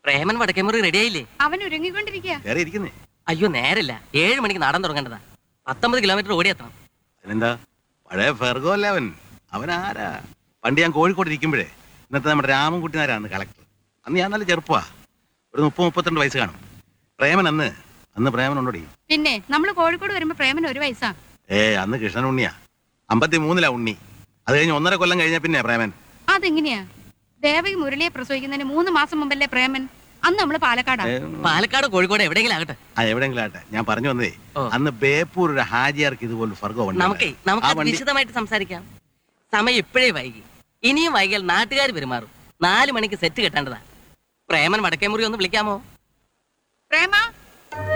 പ്രേമൻ വടക്കേമുറി റെഡിയായില്ലേ അവൻ ഒരുങ്ങിക്കൊണ്ടിരിക്കുക കയറി ഇരിക്കുന്നേ അയ്യോ നേരില്ല ഏഴ് മണിക്ക് നാടൻ തുടങ്ങേണ്ടതാ പത്തൊമ്പത് കിലോമീറ്റർ ഓടിയെത്തണം അതിനെന്താ പഴയ ഫെർഗോ അല്ലേ അവൻ അവൻ ആരാ പണ്ട് ഞാൻ കോഴിക്കോട് ഇരിക്കുമ്പോഴേ ഇന്നത്തെ നമ്മുടെ രാമൻകുട്ടി നാരാണ് കളക്ടർ അന്ന് ഞാൻ നല്ല ചെറുപ്പമാ ഒരു മുപ്പത് മുപ്പത്തിരണ്ട് വയസ്സ് കാണും പ്രേമൻ അന്ന് അന്ന് പ്രേമൻ ഉണ്ടോടി പിന്നെ നമ്മൾ കോഴിക്കോട് വരുമ്പോ പ്രേമന് ഒരു വയസ്സാ ഏ അന്ന് കൃഷ്ണൻ ഉണ്ണിയാ അമ്പത്തി മൂന്നിലാ ഉണ്ണി അത് കഴിഞ്ഞ് ഒന്നര കൊല്ലം കഴിഞ്ഞ പിന്നെ പ്രേമൻ അതെങ്ങനെയാ ദേവകി മുരളിയെ പ്രസവിക്കുന്നതിന് മൂന്ന് മാസം മുമ്പല്ലേ പ്രേമൻ അന്ന് നമ്മള് പാലക്കാടാ ഏ, പാലക്കാട് കോഴിക്കോട് എവിടെയെങ്കിലും ആകട്ടെ ആ എവിടെയെങ്കിലും ആട്ടെ ഞാൻ പറഞ്ഞു വന്നേ ഓ. അന്ന് ബേപ്പൂർ ഒരു ഹാജിയാർക്ക് ഇതുപോലെ ഫർഗോ വണ്ടി നമുക്കേ ഉണ്ടായിരുന്നു. നമുക്ക് ആ അത് വണ്ടി വിശദമായിട്ട് സംസാരിക്കാം സമയം ഇപ്പോഴേ വൈകി ഇനിയും വൈകിയാൽ നാട്ടുകാർ പെരുമാറും നാല് മണിക്ക് സെറ്റ് കെട്ടേണ്ടതാ പ്രേമൻ വടക്കേമുറി ഒന്ന് വിളിക്കാമോ പ്രേമ